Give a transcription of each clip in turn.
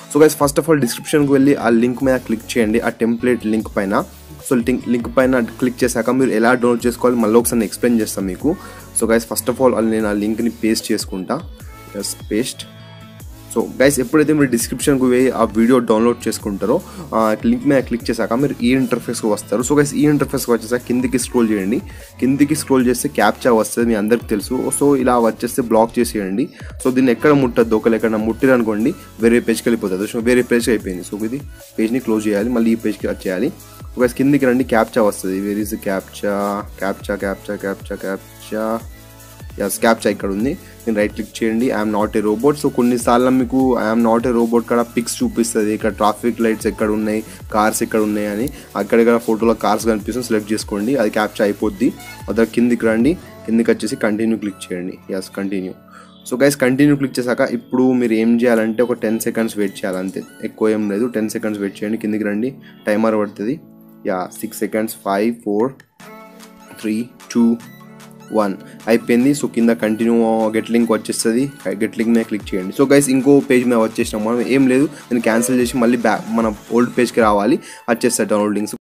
So guys first of all డిస్క్రిప్షన్కి వెళ్ళి ఆ లింక్ మీద క్లిక్ చేయండి ఆ టెంప్లెట్ లింక్ పైన సో లింక్ లింక్ పైన క్లిక్ చేశాక మీరు ఎలా డౌన్లోడ్ చేసుకోవాలి మళ్ళీ ఒకసారి నేను ఎక్స్ప్లెయిన్ చేస్తాను మీకు so guys first of all నేను ఆ లింక్ని పేస్ట్ చేసుకుంటా జస్ట్ పేస్ట్ సో గైస్ ఎప్పుడైతే మీరు డిస్క్రిప్షన్కి పోయి ఆ వీడియో డౌన్లోడ్ చేసుకుంటారో ఆ లింక్ మీద క్లిక్ చేశాక మీరు ఈ ఇంటర్ఫేస్కి వస్తారు సో గైస్ ఈ ఇంటర్ఫేస్కి వచ్చేసాక కిందికి స్క్రోల్ చేయండి కిందికి స్క్రోల్ చేస్తే క్యాప్చా వస్తుంది మీ అందరికి తెలుసు సో ఇలా వచ్చేస్తే బ్లాక్ చేసేయండి సో దీన్ని ఎక్కడ ముట్టద్దు ఒకరు ఎక్కడ ముట్టిరనుకోండి వేరే పేజ్కి వెళ్ళిపోతుంది సో వేరే పేజ్కి అయిపోయింది సో ఇది పేజ్ని క్లోజ్ చేయాలి మళ్ళీ ఈ పేజ్కి వచ్చేయాలి సో గైస్ కిందికి రండి క్యాప్చా వస్తుంది where is captcha captcha captcha captcha captcha yes captcha ఇక్కడ ఉంది నేను రైట్ క్లిక్ చేయండి I'm not a robot so కొన్నిసార్లు మీకు ఐఎమ్ నాట్ ఏ రోబోట్ కాడ పిక్స్ చూపిస్తుంది ఇక్కడ ట్రాఫిక్ లైట్స్ ఎక్కడ ఉన్నాయి కార్స్ ఎక్కడ ఉన్నాయి అని అక్కడక్కడ ఫోటోలో కార్స్ కనిపిస్తుంది సెలెక్ట్ చేసుకోండి అది క్యాప్చా అయిపోద్ది అదే కిందికి రండి కిందికి వచ్చేసి కంటిన్యూ క్లిక్ చేయండి yes continue so guys continue click చేశాక ఇప్పుడు మీరు ఏం చేయాలంటే ఒక టెన్ సెకండ్స్ వెయిట్ చేయాలి అంతే ఎక్కువ ఏం లేదు టెన్ సెకండ్స్ వెయిట్ చేయండి కిందికి రండి టైమర్ పడుతుంది yeah six seconds five four three two one అయిపోయింది సో కింద కంటిన్యూ గెట్ లింక్ వచ్చేస్తుంది గెట్ లింక్ మీద క్లిక్ చేయండి సో గైస్ ఇంకో పేజ్ మీద వచ్చేసినాం మనం ఏం లేదు నేను క్యాన్సిల్ చేసి మళ్ళీ బ్యాక్ మన ఓల్డ్ పేజ్కి రావాలి వచ్చేస్తాయి download links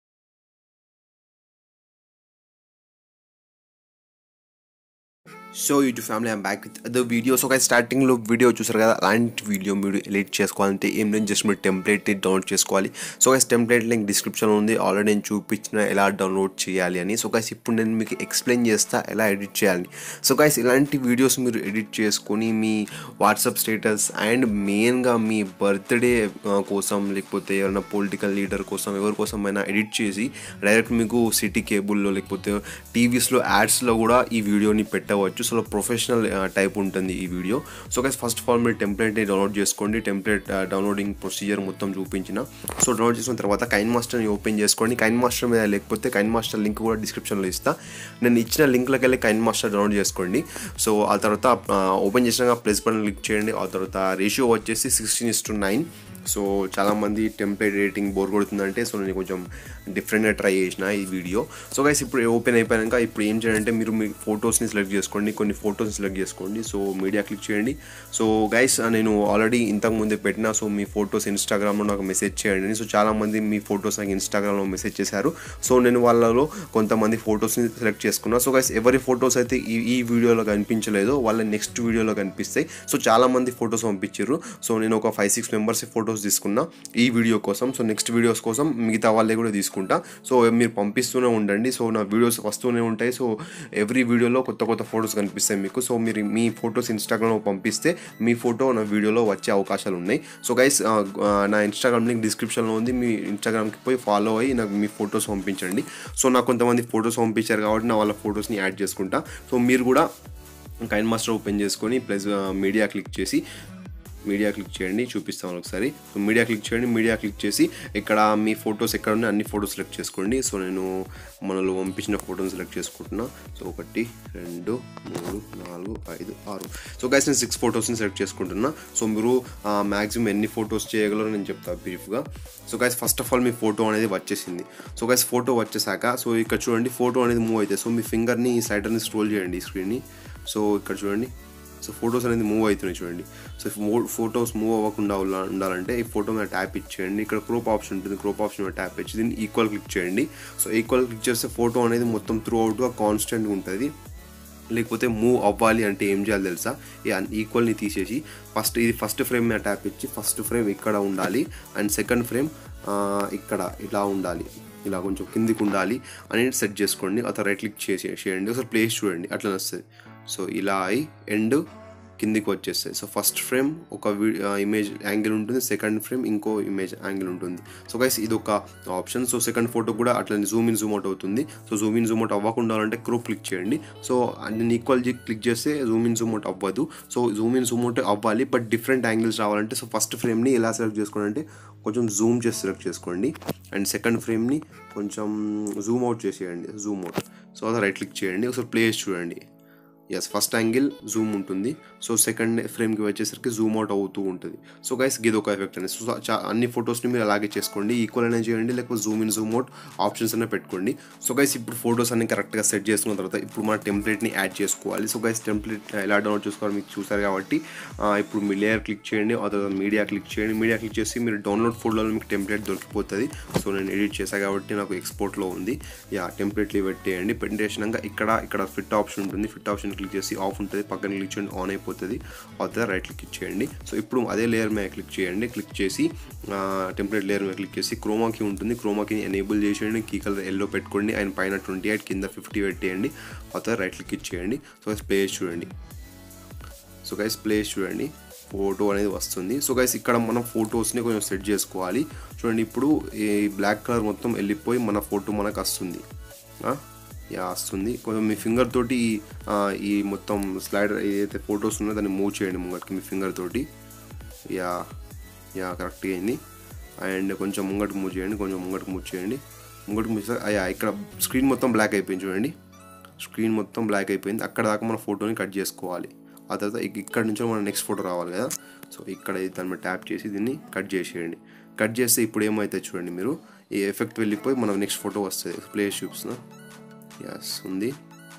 so YouTube family I'm back with other video so guys స్టార్టింగ్లో వీడియో చూసారు కదా అలాంటి వీడియో మీరు ఎడిట్ చేసుకోవాలంటే ఏం లేదు జస్ట్ మీరు టెంప్లెట్ డౌన్లోడ్ చేసుకోవాలి సో గైస్ టెంప్లెట్ లింక్ డిస్క్రిప్షన్లో ఉంది ఆల్రెడీ నేను చూపించిన ఎలా డౌన్లోడ్ చేయాలి అని సో గైస్ ఇప్పుడు నేను మీకు ఎక్స్ప్లెయిన్ చేస్తా ఎలా ఎడిట్ చేయాలి సో గైస్ ఇలాంటి వీడియోస్ మీరు ఎడిట్ చేసుకొని మీ వాట్సాప్ స్టేటస్ అండ్ మెయిన్గా మీ బర్త్డే కోసం లేకపోతే ఎవరైనా పొలిటికల్ లీడర్ కోసం ఎవరి కోసమైనా ఎడిట్ చేసి డైరెక్ట్ మీకు సిటీ కేబుల్లో లేకపోతే టీవీస్లో యాడ్స్లో కూడా ఈ వీడియోని పెట్టవచ్చు సో ప్రొఫెషనల్ టైప్ ఉంటుంది ఈ video so guys first of all మీరు టెంప్లెట్ని డౌన్లోడ్ చేసుకోండి టెంప్లెట్ డౌన్లోడింగ్ ప్రొసీజర్ మొత్తం చూపించిన సో డౌన్లోడ్ చేసిన తర్వాత కైన్ మాస్టర్ని ఓపెన్ చేసుకోండి కైన్ మాస్టర్ మీద లేకపోతే కైన్ మాస్టర్ లింక్ కూడా డిస్క్రిప్షన్లో ఇస్తా నేను ఇచ్చిన లింక్లోకి వెళ్ళి కైన్ మాస్టర్ డౌన్లోడ్ చేసుకోండి సో ఆ తర్వాత ఓపెన్ చేసినాక ప్లస్ బటన్ క్లిక్ చేయండి ఆ తర్వాత రేషియో వచ్చేసి sixteen is to nine so చాలామంది టెంప్లెట్ రేటింగ్ బోర్ కొడుతుందంటే సో నేను కొంచెం డిఫరెంట్గా ట్రై చేసిన ఈ వీడియో సో గైస్ ఇప్పుడు ఓపెన్ అయిపోయాక ఇప్పుడు ఏం చేయాలంటే మీరు మీ ఫొటోస్ని సెలెక్ట్ చేసుకోండి కొన్ని ఫొటోస్ని సెలెక్ట్ చేసుకోండి సో మీడియా క్లిక్ చేయండి సో గైస్ నేను ఆల్రెడీ ఇంతకు ముందే పెట్టిన సో మీ ఫొటోస్ ఇన్స్టాగ్రామ్లో నాకు మెసేజ్ చేయండి సో చాలామంది మీ ఫొటోస్ నాకు ఇన్స్టాగ్రామ్లో మెసేజ్ చేశారు సో నేను వాళ్ళలో కొంతమంది ఫొటోస్ని సెలెక్ట్ చేసుకున్నా సో గైస్ ఎవరి ఫొటోస్ అయితే ఈ ఈ వీడియోలో కనిపించలేదో వాళ్ళ నెక్స్ట్ వీడియోలో కనిపిస్తాయి సో చాలామంది ఫొటోస్ పంపించారు సో నేను ఒక ఫైవ్ సిక్స్ మెంబర్స్ ఫొటోస్ తీసుకున్నా ఈ వీడియో కోసం సో నెక్స్ట్ వీడియోస్ కోసం మిగతా వాళ్ళే కూడా తీసుకుంటా సో మీరు పంపిస్తూనే ఉండండి సో నా వీడియోస్ వస్తూనే ఉంటాయి సో ఎవ్రీ వీడియోలో కొత్త కొత్త ఫొటోస్ కనిపిస్తాయి మీకు సో మీరు మీ ఫొటోస్ ఇన్స్టాగ్రామ్లో పంపిస్తే మీ ఫోటో నా వీడియోలో వచ్చే అవకాశాలు ఉన్నాయి సో గైస్ నా ఇన్స్టాగ్రామ్ లింక్ డిస్క్రిప్షన్లో ఉంది మీ ఇన్స్టాగ్రామ్కి పోయి ఫాలో అయ్యి నాకు మీ ఫొటోస్ పంపించండి సో నాకు కొంతమంది ఫొటోస్ పంపించారు కాబట్టి నా వాళ్ళ ఫొటోస్ని యాడ్ చేసుకుంటా సో మీరు కూడా కైన్ మాస్టర్ ఓపెన్ చేసుకొని ప్లస్ మీడియా క్లిక్ చేసి మీడియా క్లిక్ చేయండి చూపిస్తాను ఒకసారి సో మీడియా క్లిక్ చేయండి మీడియా క్లిక్ చేసి ఇక్కడ మీ ఫొటోస్ ఎక్కడ ఉన్నాయి అన్ని ఫొటోస్ సెలెక్ట్ చేసుకోండి సో నేను మనలో పంపించిన ఫోటోని సెలెక్ట్ చేసుకుంటున్నా సో ఒకటి రెండు మూడు నాలుగు ఐదు ఆరు సో గైస్ నేను సిక్స్ ఫొటోస్ని సెలెక్ట్ చేసుకుంటున్నా సో మీరు మ్యాక్సిమం ఎన్ని ఫొటోస్ చేయగలరో నేను చెప్తాను బ్రీఫ్గా so guys first of all మీ ఫోటో అనేది వచ్చేసింది సో గైస్ ఫోటో వచ్చేసాక సో ఇక్కడ చూడండి ఫోటో అనేది మూవ్ అవుతుంది సో మీ ఫింగర్ని ఈ సైడర్ని స్క్రోల్ చేయండి ఈ స్క్రీన్ని సో ఇక్కడ చూడండి సో ఫొటోస్ అనేది మూవ్ అవుతున్నాయి చూడండి సో ఫొటోస్ మూవ్ అవ్వకుండా ఉండాలంటే ఈ ఫోటో మీద ట్యాప్ ఇచ్చేయండి ఇక్కడ క్రోప్ ఆప్షన్ ఉంటుంది క్రోప్ ఆప్షన్ మీద ట్యాప్ ఇచ్చి దీన్ని ఈక్వల్ క్లిక్ చేయండి సో ఈక్వల్ క్లిక్ చేస్తే ఫోటో అనేది మొత్తం త్రూ అవుట్గా కాన్స్టెంట్గా ఉంటుంది లేకపోతే మూవ్ అవ్వాలి అంటే ఏం చేయాలి తెలుసా ఈ ఈక్వల్ని తీసేసి ఫస్ట్ ఇది ఫస్ట్ ఫ్రేమ్ మీద ట్యాప్ ఇచ్చి ఫస్ట్ ఫ్రేమ్ ఇక్కడ ఉండాలి అండ్ సెకండ్ ఫ్రేమ్ ఇక్కడ ఇలా ఉండాలి ఇలా కొంచెం కిందికి ఉండాలి అనేది సెట్ చేసుకోండి అతను రైట్ క్లిక్ చేసి చేయండి ఒకసారి ప్లేస్ చూడండి అట్లా వస్తుంది సో ఇలా అయి ఎండ్ కిందికి వచ్చేస్తాయి సో ఫస్ట్ ఫ్రేమ్ ఒక ఇమేజ్ యాంగిల్ ఉంటుంది సెకండ్ ఫ్రేమ్ ఇంకో ఇమేజ్ యాంగిల్ ఉంటుంది సో గైస్ ఇది ఒక ఆప్షన్ సో సెకండ్ ఫోటో కూడా అట్లా జూమ్ ఇన్ జూమ్ అవుట్ అవుతుంది so zoom in zoom out అవ్వకుండా అంటే క్రూప్ క్లిక్ చేయండి సో నేను ఈక్వల్ క్లిక్ చేస్తే జూమ్ ఇన్ జూమ్ అవుట్ అవ్వదు so zoom in zoom out అవ్వాలి బట్ డిఫరెంట్ యాంగిల్స్ రావాలంటే సో ఫస్ట్ ఫ్రేమ్ని ఎలా సెలెక్ట్ చేసుకోవాలంటే కొంచెం జూమ్ చేసి సెలెక్ట్ చేసుకోండి అండ్ సెకండ్ ఫ్రేమ్ని కొంచెం జూమ్ అవుట్ చేసేయండి జూమ్ అవుట్ సో అదే రైట్ క్లిక్ చేయండి ఒకసారి ప్లేస్ చూడండి ఎస్ ఫస్ట్ యాంగిల్ జూమ్ ఉంటుంది సో సెకండ్ ఫ్రేమ్కి వచ్చేసరికి జూమ్ అవుట్ అవుతూ ఉంటుంది సో గైస్ ఇది ఒక ఎఫెక్ట్ అండి సో చా- అన్ని ఫొటోస్ని మీరు అలాగే చేసుకోండి ఈక్వల్ అయినా చేయండి లేకపోతే zoom in zoom out options అనే పెట్టుకోండి సో గైస్ ఇప్పుడు ఫొటోస్ అన్ని కరెక్ట్గా సెట్ చేసుకున్న తర్వాత ఇప్పుడు మన టెంప్లెట్ని యాడ్ చేసుకోవాలి సో గైస్ టెంప్లెట్ ఎలా డౌన్లోడ్ చేసుకోవాలి మీకు చూసారు కాబట్టి ఆ, ఇప్పుడు మీ లేయర్ క్లిక్ చేయండి ఆ తర్వాత మీడియా క్లిక్ చేయండి మీడియా క్లిక్ చేసి మీరు డౌన్లోడ్ ఫోల్డర్లో మీకు టెంప్లెట్ దొరికిపోతుంది సో నేను ఎడిట్ చేశాను కాబట్టి నాకు ఎక్స్పోర్ట్లో ఉంది యా టెంప్లెట్లు పెట్టేయండి పెట్టేసినాక ఇక్కడ ఇక్కడ ఫిట్ ఆప్షన్ ఉంటుంది ఫిట్ ఆప్షన్ క్లిక్ చేసి ఆఫ్ ఉంటుంది పక్కన క్లిక్ చేయండి ఆన్ అయిపోతుంది అవుతుంది రైట్ క్లిక్ చేయండి సో ఇప్పుడు అదే లేయర్ మీద క్లిక్ చేయండి క్లిక్ చేసి టెంప్లెట్ లేయర్ మీద క్లిక్ చేసి క్రోమాకి ఉంటుంది క్రోమాకి ఎనేబుల్ చేసేయండి కీ కలర్ ఎల్లో పెట్టుకోండి ఆయన పైన ట్వంటీ ఎయిట్ కింద ఫిఫ్టీ పెట్టేయండి అవుతుంది రైట్ క్లిక్ చేయండి సో ప్లే చూడండి సో గైస్ ప్లేస్ చూడండి ఫోటో అనేది వస్తుంది సో గైస్ ఇక్కడ మనం ఫొటోస్ని కొంచెం సెట్ చేసుకోవాలి చూడండి ఇప్పుడు ఈ బ్లాక్ కలర్ మొత్తం వెళ్ళిపోయి మన ఫోటో మనకు వస్తుంది ఆ? యా వస్తుంది కొంచెం మీ ఫింగర్ తోటి ఈ, ఆ, ఈ మొత్తం స్లైడర్ ఏదైతే ఫొటోస్ ఉన్నాయో దాన్ని మూవ్ చేయండి ముంగటికి మీ ఫింగర్ తోటి యా యా కరెక్ట్గా అయింది అండ్ కొంచెం ముంగటికి మూవ్ చేయండి కొంచెం ముంగటికి మూవ్ చేయండి ముంగటికి మూవ్ చేస్తే అయ్యా ఇక్కడ స్క్రీన్ మొత్తం బ్లాక్ అయిపోయింది చూడండి స్క్రీన్ మొత్తం బ్లాక్ అయిపోయింది అక్కడ దాకా మన ఫోటోని కట్ చేసుకోవాలి ఆ తర్వాత ఇక్- ఇక్కడ నుంచి మన నెక్స్ట్ ఫోటో రావాలి కదా సో ఇక్కడ దాని మీద ట్యాప్ చేసి దీన్ని కట్ చేసేయండి కట్ చేస్తే ఇప్పుడు ఏమైతే చూడండి మీరు ఈ ఎఫెక్ట్ వెళ్ళిపోయి మన నెక్స్ట్ ఫోటో వస్తుంది ప్లేస్ చూపిస్తున్నా యాస్ ఉంది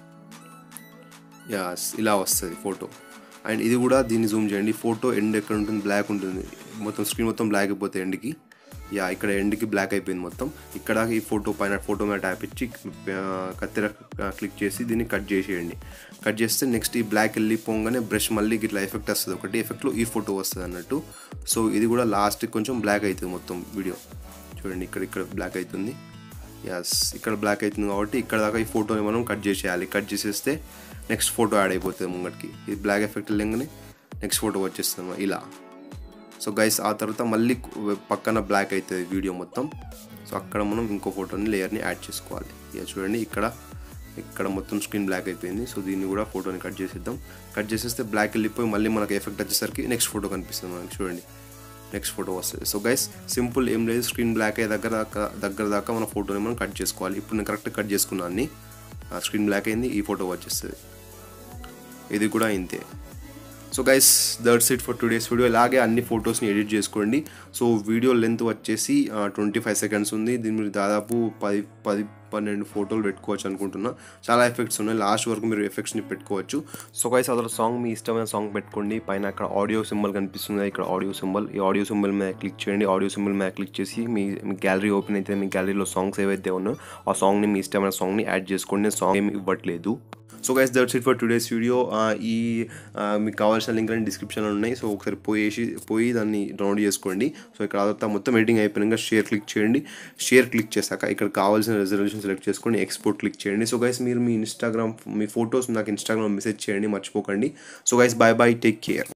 యాస్ ఇలా వస్తుంది ఫోటో అండ్ ఇది కూడా దీన్ని జూమ్ చేయండి ఫోటో ఎండ్ ఎక్కడ ఉంటుంది బ్లాక్ ఉంటుంది మొత్తం స్క్రీన్ మొత్తం బ్లాక్ అయిపోతే ఎండ్కి యా ఇక్కడ ఎండ్కి బ్లాక్ అయిపోయింది మొత్తం ఇక్కడ ఈ ఫోటో పైన ఫోటో మీద ట్యాప్ ఇచ్చి ఆ, కత్తెర క్లిక్ చేసి దీన్ని కట్ చేసేయండి కట్ చేస్తే నెక్స్ట్ ఈ బ్లాక్ వెళ్ళిపోగానే బ్రష్ మళ్ళీ ఇట్లా ఎఫెక్ట్ వస్తుంది ఒకటి ఎఫెక్ట్లో ఈ ఫోటో వస్తుంది అన్నట్టు సో ఇది కూడా లాస్ట్ కొంచెం బ్లాక్ అవుతుంది మొత్తం వీడియో చూడండి ఇక్కడ ఇక్కడ బ్లాక్ అవుతుంది ఎస్ ఇక్కడ బ్లాక్ అవుతుంది కాబట్టి ఇక్కడ దాకా ఈ ఫోటోని మనం కట్ చేసేయాలి కట్ చేసేస్తే నెక్స్ట్ ఫోటో యాడ్ అయిపోతుంది ముంగటికి ఇది బ్లాక్ ఎఫెక్ట్ వెళ్ళగానే నెక్స్ట్ ఫోటో వచ్చేస్తుంది ఇలా సో గైస్ ఆ తర్వాత మళ్ళీ పక్కన బ్లాక్ అవుతుంది వీడియో మొత్తం సో అక్కడ మనం ఇంకో ఫోటోని లేయర్ని యాడ్ చేసుకోవాలి ఇక చూడండి ఇక్కడ ఇక్కడ మొత్తం స్క్రీన్ బ్లాక్ అయిపోయింది సో దీన్ని కూడా ఫోటోని కట్ చేసేద్దాం కట్ చేసేస్తే బ్లాక్ వెళ్ళిపోయి మళ్ళీ మనకి ఎఫెక్ట్ వచ్చేసరికి నెక్స్ట్ ఫోటో కనిపిస్తుంది మనకి చూడండి నెక్స్ట్ ఫోటో వస్తుంది సో గైస్ సింపుల్ ఏం లేదు స్క్రీన్ బ్లాక్ అయ్యే దగ్గర దాకా దగ్గర దాకా మన ఫోటోని మనం కట్ చేసుకోవాలి ఇప్పుడు నేను కరెక్ట్ కట్ చేసుకున్నాను అన్ని స్క్రీన్ బ్లాక్ అయింది ఈ ఫోటో వచ్చేస్తుంది ఇది కూడా ఇంతే so guys that's it for today's video ఇలాగే అన్ని ఫొటోస్ని ఎడిట్ చేసుకోండి సో వీడియో లెంత్ వచ్చేసి ట్వంటీ ఫైవ్ సెకండ్స్ ఉంది దీని మీరు దాదాపు పది పది పన్నెండు ఫోటోలు పెట్టుకోవచ్చు అనుకుంటున్నా చాలా ఎఫెక్ట్స్ ఉన్నాయి లాస్ట్ వరకు మీరు ఎఫెక్ట్స్ని పెట్టుకోవచ్చు సో గైస్ అదర్ సాంగ్ మీ ఇష్టమైన సాంగ్ పెట్టుకోండి పైన అక్కడ ఆడియో సింబల్ కనిపిస్తుంది ఇక్కడ ఆడియో సింబల్ ఈ ఆడియో సింబల్ మీద క్లిక్ చేయండి ఆడియో సింబల్ మీద క్లిక్ చేసి మీ మీ గ్యాలరీ ఓపెన్ అయితే మీ గ్యాలరీలో సాంగ్స్ ఏవైతే ఉన్నాయో ఆ సాంగ్ని మీ ఇష్టమైన సాంగ్ని యాడ్ చేసుకోండి నేను సాంగ్ ఏమి ఇవ్వట్లేదు so guys that's it for today's video ఈ ఆ, మీకు కావాల్సిన లింక్ అన్ని డిస్క్రిప్షన్లో ఉన్నాయి సో ఒకసారి పోయేసి పోయి దాన్ని డౌన్లోడ్ చేసుకోండి సో ఇక్కడ అదంతా మొత్తం ఎడిటింగ్ అయిపోయినాక షేర్ క్లిక్ చేయండి షేర్ క్లిక్ చేశాక ఇక్కడ కావాల్సిన రిజర్వేషన్ సెలెక్ట్ చేసుకోండి ఎక్స్పోర్ట్ క్లిక్ చేయండి సో గైస్ మీరు మీ ఇన్స్టాగ్రామ్ మీ ఫొటోస్ నాకు ఇన్స్టాగ్రామ్ మెసేజ్ చేయండి మర్చిపోకండి so guys bye bye take care